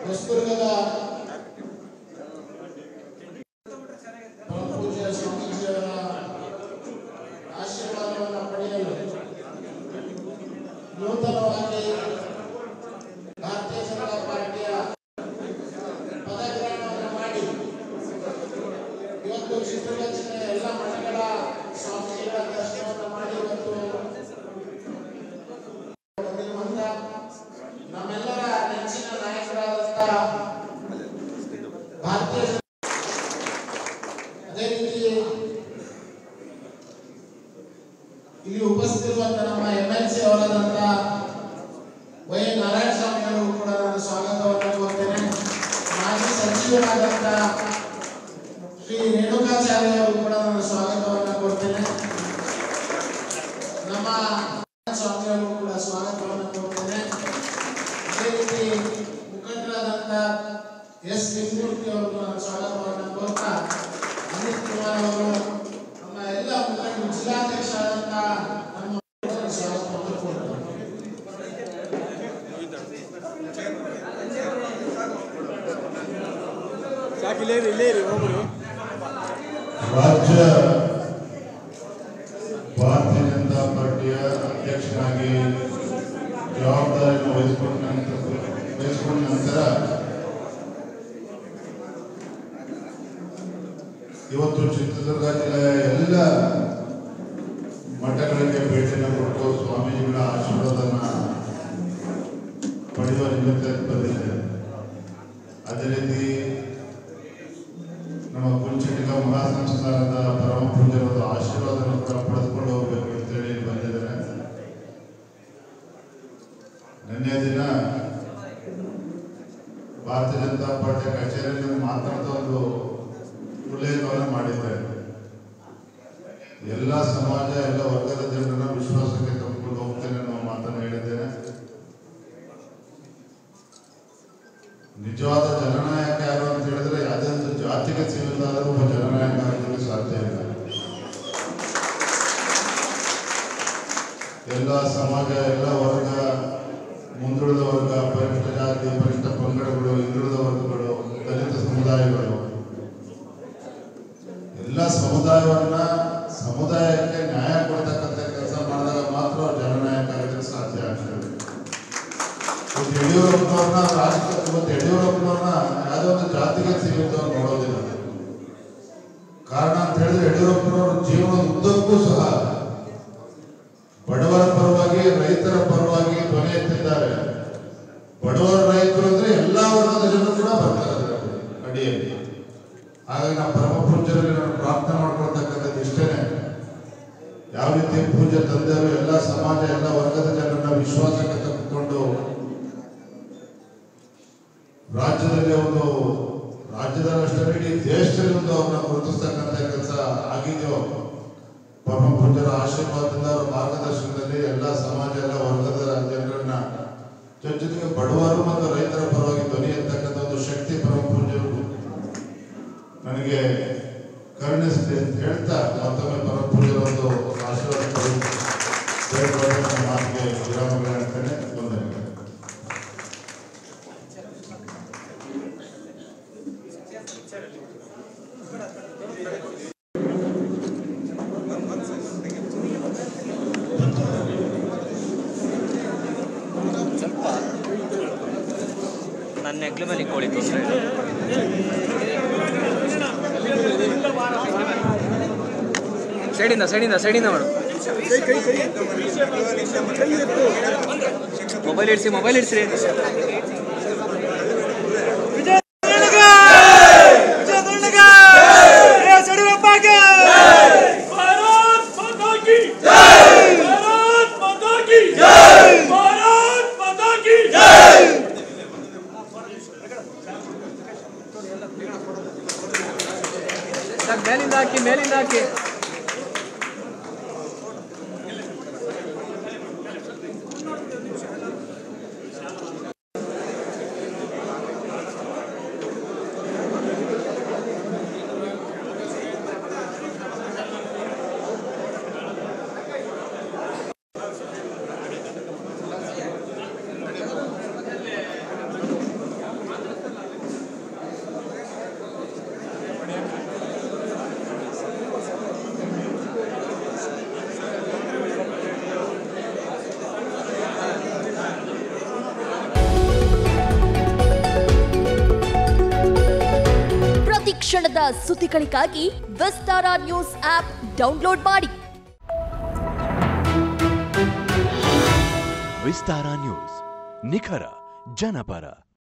ಹೊಸದುರ್ಗದ ಪರಮಪೂಜ್ಯ ಸ್ವಾಮೀಜಿಯವರ ಆಶೀರ್ವಾದವನ್ನು ಪಡೆಯಲು ನೂತನವಾಗಿ ಭಾರತೀಯ ಜನತಾ ಪಾರ್ಟಿಯ ಪದಗ್ರಹಣವನ್ನು ಮಾಡಿ ಇವತ್ತು ಚಿತ್ರದುರ್ಗ ಜಿಲ್ಲೆಯ ಎಲ್ಲ ಮಠಗಳ ಸ್ವಾಮೀಜಿಗಳ ದರ್ಶನವನ್ನು ಮಾಡಿ ಇವತ್ತು ಬಂದಿರುವಂತ ನಮ್ಮೆಲ್ಲರ ನೆಚ್ಚಿನ ನಾಯಕರಾದಂತ ಭಾರತೀಯ ಜನ- ಅದೇ ರೀತಿ ಇಲ್ಲಿ ಉಪಸ್ಥಿತಿರುವಂತ ನಮ್ಮ ಎಂ ಎಲ್ ಸಿ ಅವರಾದಂತ ವೈ ನಾರಾಯಣ ಸ್ವಾಮಿ ಅವರು ಕೂಡ ನಾನು ಸ್ವಾಗತವನ್ನು ಕೋರ್ತೇನೆ ಮಾಜಿ ಸಚಿವರಾದಂತ ಶ್ರೀ ರೇಣುಕಾಚಾರ್ಯ ಅವರು ಕೂಡ ನಾನು ಸ್ವಾಗತವನ್ನು ಕೋರ್ತೇನೆ ನಮ್ಮ ಸ್ವಾಮಿ ಅವರು ಕೂಡ ಸ್ವಾಗತವನ್ನು ಕೋರ್ತೇನೆ ಅದೇ ರೀತಿ ಮುಖಂಡರಾದಂತ ಎಸ್ ಲಿಂಗಮೂರ್ತಿ ಅವರು ನಾನು ಸ್ವಾಗತವನ್ನು ಕೋರ್ತಾ ಅನಿಲ್ ಕುಮಾರ್ ಅವರು ನಮ್ಮ ಎಲ್ಲ ಮುಖಂಡರು ಜಿಲ್ಲಾಧ್ಯಕ್ಷರಾದಂತ ನಮ್ಮ ಸ್ವಾಗತವನ್ನು ಕೋರ್ತೇನೆ ಸಾಕು ಇಲ್ಲೇ ಇರಿ ಇಲ್ಲೇ ಇರಿ ಹೋಗ್ಬಿಡಿ ರಾಜ್ಯ ಭಾರತೀಯ ಜನತಾ ಪಾರ್ಟಿಯ ಅಧ್ಯಕ್ಷನಾಗಿ ಜವಾಬ್ದಾರಿಯನ್ನು ವಹಿಸಿಕೊಂಡ ನಂತರ ವಹಿಸಿಕೊಂಡ ನಂತರ ಇವತ್ತು ಚಿತ್ರದುರ್ಗ ಜಿಲ್ಲೆಯ ಎಲ್ಲ ಮಠಗಳಿಗೆ ಭೇಟಿಯನ್ನು ಕೊಟ್ಟು ಸ್ವಾಮೀಜಿಗಳ ಆಶೀರ್ವಾದನ ಪಡೆಯುವ ನಿಮಿತ್ತ ಬಂದಿದ್ದೇನೆ ಅದೇ ರೀತಿ ನಮ್ಮ ಕುಂಚಿಟಿಗ ಮಹಾಸಂಸ್ಥಾನದ ಪರಮ ಪೂಜ್ಯರಾದ ಆಶೀರ್ವಾದವನ್ನು ಕೂಡ ಪಡೆದುಕೊಂಡು ಹೋಗಬೇಕು ಅಂತೇಳಿ ಬಂದಿದ್ದೇನೆ ನಿನ್ನೆ ದಿನ ಭಾರತೀಯ ಜನತಾ ಪಾರ್ಟಿಯ ಕಚೇರಿಯಲ್ಲಿ ಮಾತನಾಡ್ತಾ ಒಂದು ಉಲ್ಲೇಖವನ್ನು ಮಾಡಿದ್ದೆ ಎಲ್ಲ ಸಮಾಜ ಎಲ್ಲ ವರ್ಗದ ಜನರನ್ನ ವಿಶ್ವಾಸಕ್ಕೆ ತೆಗೆದುಕೊಂಡು ಹೋಗ್ತೇನೆ ಅನ್ನೋ ಮಾತನ್ನು ಹೇಳಿದ್ದೇನೆ ನಿಜವಾದ ಜನನಾಯಕ ಯಾರು ಅಂತ ಹೇಳಿದ್ರೆ ಯಾವುದೇ ಒಂದು ಜಾತಿಗೆ ಸೀಮಿತವಾದರೂ ಒಬ್ಬ ಜನನಾಯಕ ಆಗಲಿಕ್ಕೆ ಸಾಧ್ಯ ಇಲ್ಲ ಎಲ್ಲ ಸಮಾಜ ಎಲ್ಲ ವರ್ಗ ಮುಂದುಳಿದ ವರ್ಗ ಪರಿಷ್ಠ ಜಾತಿ ಪರಿಷ್ಠ ಪಂಗಡಗಳು ಹಿಂದುಳಿದ ವರ್ಗಗಳು ದಲಿತ ಸಮುದಾಯಗಳು ಎಲ್ಲ ಸಮುದಾಯವನ್ನ ಸಮುದಾಯಕ್ಕೆ ನ್ಯಾಯ ಕೊಡ್ತಕ್ಕಂಥ ಕೆಲಸ ಮಾಡಿದಾಗ ಮಾತ್ರ ಅವ್ರು ಜನನಾಯಕ ಆಗಲಿಕ್ಕೆ ಸಾಧ್ಯ ಆಗ್ತದೆ ಇವತ್ತು ಯಡಿಯೂರಪ್ಪನವ್ರನ್ನ ರಾಜಕೀಯ ಇವತ್ತು ಯಡಿಯೂರಪ್ಪನವ್ರನ್ನ ಯಾವುದೋ ಒಂದು ಜಾತಿಗೆ ಸೀಮಿತವಾಗಿ ನೋಡೋದಿಲ್ಲ ಕಾರಣ ಅಂತ ಹೇಳಿದ್ರೆ ಯಡಿಯೂರಪ್ಪನವರು ಜೀವನದ ಉದ್ದಕ್ಕೂ ಸಹ ಬಡವರ ಪರವಾಗಿ ರೈತರ ಪರವಾಗಿ ಧ್ವನಿ ಎತ್ತಿದ್ದಾರೆ ಬಡವರ ರೈತರು ಅಂದ್ರೆ ಎಲ್ಲಾ ವರ್ಗದ ಜನರು ಕೂಡ ಬರ್ತಾರೆ ಅದರಲ್ಲಿ ಅಡಿಯಲ್ಲಿ ಹಾಗಾಗಿ ನಾವು ಪರಮ ಪೂಜ್ಯರಲ್ಲಿ ನಾನು ಪ್ರಾರ್ಥನೆ ಮಾಡ್ಕೊಳ್ತಕ್ಕಂಥದ್ದು ಇಷ್ಟೇನೆ ಯಾವ ರೀತಿ ಪೂಜೆ ತಂದೆಯವರು ಎಲ್ಲ ಸಮಾಜ ಎಲ್ಲ ವರ್ಗದ ಜನರನ್ನ ವಿಶ್ವಾಸಕ್ಕೆ ತೆಗೆದುಕೊಂಡು ರಾಜ್ಯದಲ್ಲಿ ಒಂದು ರಾಜ್ಯದಲ್ಲಿ ಅಷ್ಟೇ ಇಡೀ ದೇಶದಲ್ಲಿ ಒಂದು ಅವ್ರನ್ನ ಗುರುತಿಸ್ತಕ್ಕಂಥ ಕೆಲಸ ಆಗಿದೆಯೋ ಪರಮ ಪೂಜ್ಯರ ಆಶೀರ್ವಾದದಿಂದ ಅವರ ಮಾರ್ಗದರ್ಶನದಲ್ಲಿ ಎಲ್ಲ ಸಮಾಜ ಎಲ್ಲ ವರ್ಗದ ಜನರನ್ನ ಜೊತೆ ಜೊತೆಗೆ ಬಡವರು ಮತ್ತು ರೈತರ ಪರವಾಗಿ ಧ್ವನಿ ಎತ್ತಕ್ಕಂಥ ಒಂದು ಶಕ್ತಿ ಪರಮ ಪೂಜ್ಯರು ನನಗೆ ಕರುಣಿಸಿದೆ ಅಂತ ಹೇಳ್ತಾ ಮತ್ತೊಮ್ಮೆ ಪರಮ ಪೂಜ್ಯರ ಒಂದು ಆಶೀರ್ವಾದ ಪಡೆದು ಬೇಡ್ಕೊಂಡು ನನ್ನ ಮಾತಿಗೆ ವಿರಾಮಗಳು ಹೇಳ್ತೇನೆ ವಂದನೆಗಳು ನನ್ನ ನೆಗ್ಲ ಮೇಲೆ ಕೋಳಿ ತೊಂದರೆ ಸೈಡಿಂದ ಸೈಡಿಂದ ಸೈಡಿಂದ ಮಾಡು ಮೊಬೈಲ್ ಇಡ್ಸಿ ಮೊಬೈಲ್ ಇಡ್ಸ್ರಿ भारत माता की जय भारत माता की जय भारत माता की जय ಸಾಕ್ ಮೇಲಿಂದ ಹಾಕಿ ಮೇಲಿಂದ ಹಾಕಿ ಕ್ಷಣದ ಸುದ್ದಿಗಳಿಗಾಗಿ ವಿಸ್ತಾರ ನ್ಯೂಸ್ ಆಪ್ ಡೌನ್ಲೋಡ್ ಮಾಡಿ ವಿಸ್ತಾರ ನ್ಯೂಸ್ ನಿಖರ ಜನಪರ